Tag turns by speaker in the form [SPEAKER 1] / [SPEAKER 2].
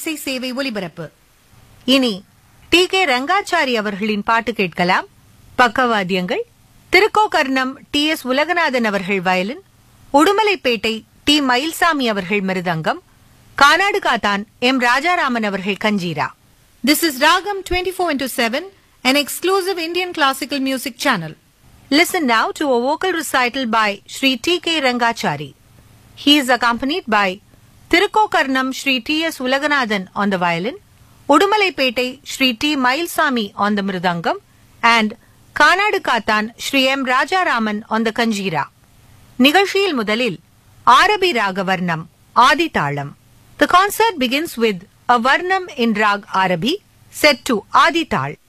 [SPEAKER 1] அலைவரிசை சேவை ஒலிபரப்பு இனி டி கே ரங்காச்சாரி அவர்களின் பாட்டு கேட்கலாம் பக்கவாத்தியங்கள் திருக்கோகர்ணம் டி எஸ் உலகநாதன் அவர்கள் வயலின் உடுமலைப்பேட்டை டி மயில்சாமி அவர்கள் மிருதங்கம் கானாடு காத்தான் எம் ராஜாராமன் அவர்கள் kanjira this is Raagam twenty four into seven an exclusive Indian classical music channel. Listen now to a vocal recital by Sri T. K. Rangachari. He is accompanied by Tirukokarnam Sri T. S. Ulaganathan on the violin, Udumalaipetai Sri T. Mailsami on the mridangam, and Kanadu Kathan Sri M. Rajaraman on the kanjira. நிகழ்ச்சியில் முதலில் ஆரபி ராக வர்ணம் ஆதி தாளம் The concert begins with a varnam in rag Arabi set to ஆதி தாள்